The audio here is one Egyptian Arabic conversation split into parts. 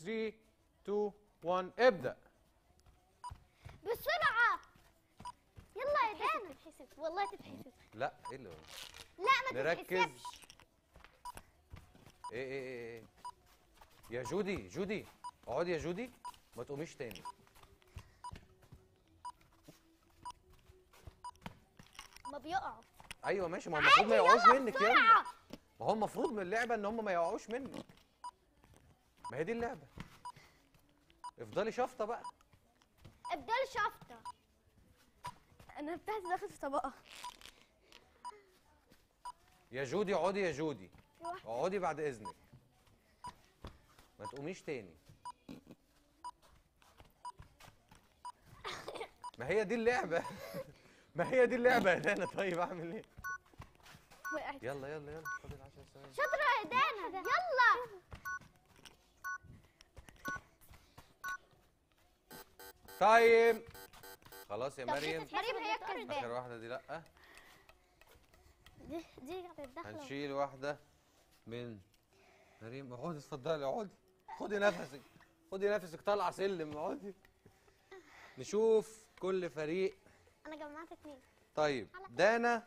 3 2 1 ابدا بسرعة يلا يا دانا تتحسب والله تتحسب لا ايه اللي هو لا ما نركز تتحسبش ايه ايه ايه ايه يا جودي جودي اقعدي يا جودي ما تقوميش تاني ما بيقعوا ايوه ماشي ما هو المفروض ما يقعوش يلا منك يلا بسرعة ما هو المفروض من اللعبه ان هم ما يقعوش منك ما هي دي اللعبه افضلي شافطه بقى افضل شفطة انا بتاعتي دخلت في طبقه يا جودي اقعدي يا جودي في واحدة. اقعدي بعد اذنك ما تقوميش تاني ما هي دي اللعبه ما هي دي اللعبه يا دانا طيب اعمل ايه وقعت يلا يلا يلا فاضل 10 ثواني شاطرة يا دانا يلا تايم خلاص يا مريم مريم هي الكسبان اخر واحده دي لا دي دي كانت داخلة هنشيل واحده من مريم اقعدي اتفضلي اقعدي خدي نفسك خدي نفسك طالعه سلم اقعدي نشوف كل فريق انا جمعت اتنين طيب دانا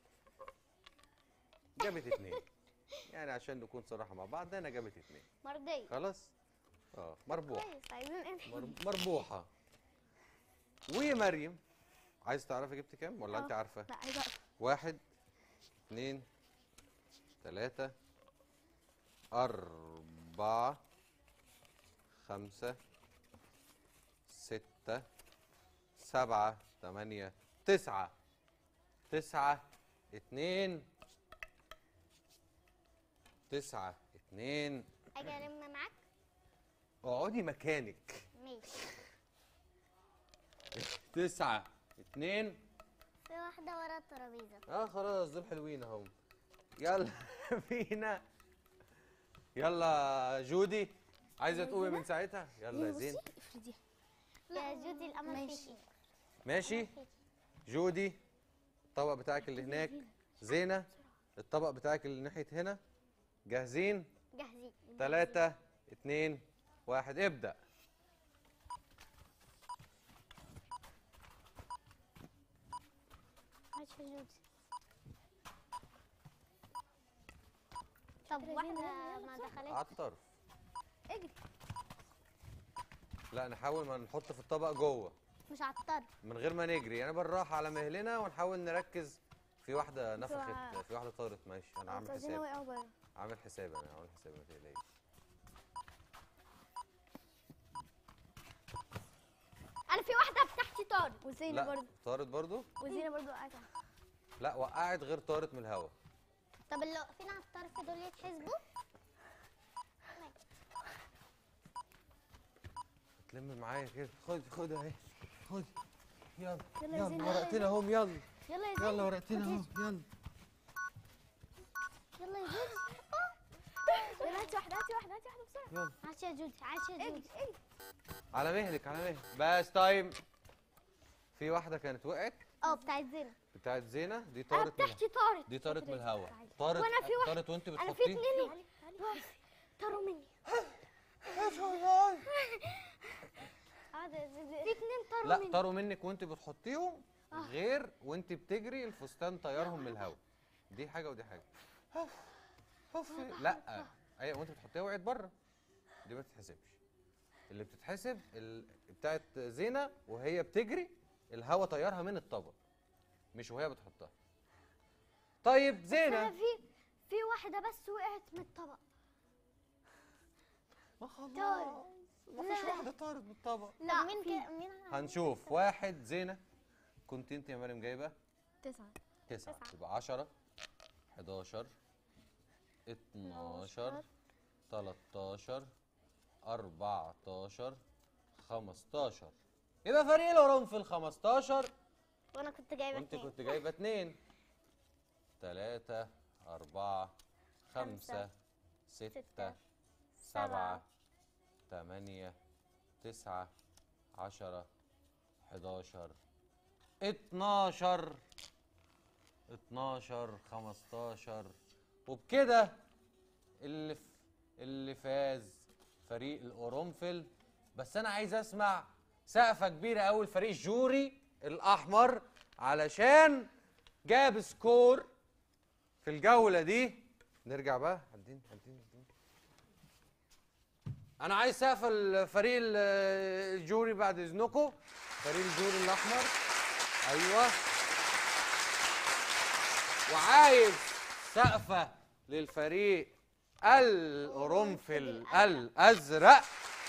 جابت اتنين يعني عشان نكون صراحه مع بعض دانا جابت اتنين مرضية خلاص اه مربوح كويس عايزين ايه مر- مربوحه ومريم عايز تعرفي جبت كام ولا انت عارفه لا عايزه اقف واحد اتنين تلاتة أربعة خمسة ستة سبعة تمانية تسعة تسعة اتنين تسعة اتنين اجي الم معاك اقعدي مكانك ماشي تسعة اتنين في واحدة ورا الترابيزة اه خلاص دول حلوين اهم يلا بينا يلا جودي عايزه تقومي من ساعتها يلا يا زين افردي يا جودي الامل ماشي. فيكي ماشي جودي الطبق بتاعك اللي هناك زينه الطبق بتاعك اللي ناحيه هنا جاهزين جاهزين ثلاثة اتنين واحد ابدأ ماشي يا جودي طب واحدة ما دخلتش على الطرف اجري لا نحاول ما نحط في الطبق جوه مش على الطرف من غير ما نجري يعني بالراحة على مهلنا ونحاول نركز في واحدة نفخت وا- في واحدة طارت ماشي انا عامل عايزين حساب وقعوا بره عامل حساب انا عامل حساب ما تقلقيش انا في واحدة تحتي طارت وزينه لا برضه طارت برضو وزينه برضه وقعت لا وقعت غير طارت من الهوا طب اللي واقفين على الطرف دول يتحسبوا تلم معايا كده خد خد اهي خد يلا يلا يا يلا زين، ورقتين اهم يلا يلا يا يلا ورقتين اهم يلا يلا يا جودي يلا هاتي واحده هاتي واحده هاتي واحده بسرعه يلا عاش يا جودي عاش يا اجري جودي اجري على مهلك على مهلك بس تايم في واحدة كانت وقعت اه بتاعت زينة بتاعت زينة دي انا طارت من بتاعتي طارت دي طارت من الهوا طارت وأنا في واحد- طارت وانت انا في بتحطيه اتنين طاروا مني هذا في اتنين طاروا لا مني طاروا منك وانت بتحطيهم غير وانت بتجري الفستان طيرهم من الهوا دي حاجة ودي حاجة لا ايوه وانت بتحطيها وقعت بره دي ما بتتحسبش اللي بتتحسب ال... بتاعت زينة وهي بتجري الهوا طيرها من الطبق مش وهي بتحطها طيب انا زينة في في واحدة بس وقعت من الطبق ما خلاص ما فيش واحدة طارت بالطبق لا مين كده مين هنشوف واحد زينة كنت انت يا مريم جايبة تسعه تسعة يبقى 10 11 12 13 14 15 يبقى فريق القرنفل 15 وانا كنت جايبة وانت اتنين كنت جايبه اتنين تلاتة أربعة خمسة ستة سبعة تمانية تسعة عشرة حداشر اتناشر اتناشر خمستاشر وبكده اللي ف... اللي فاز فريق القرنفل بس انا عايز اسمع سقفه كبيره قوي لفريق الجوري الاحمر علشان جاب سكور في الجوله دي نرجع بقى عدين عدين عدين انا عايز سقف الفريق ال- الجوري بعد اذنكم فريق الجوري الاحمر ايوه وعايز سقفه للفريق القرنفل الازرق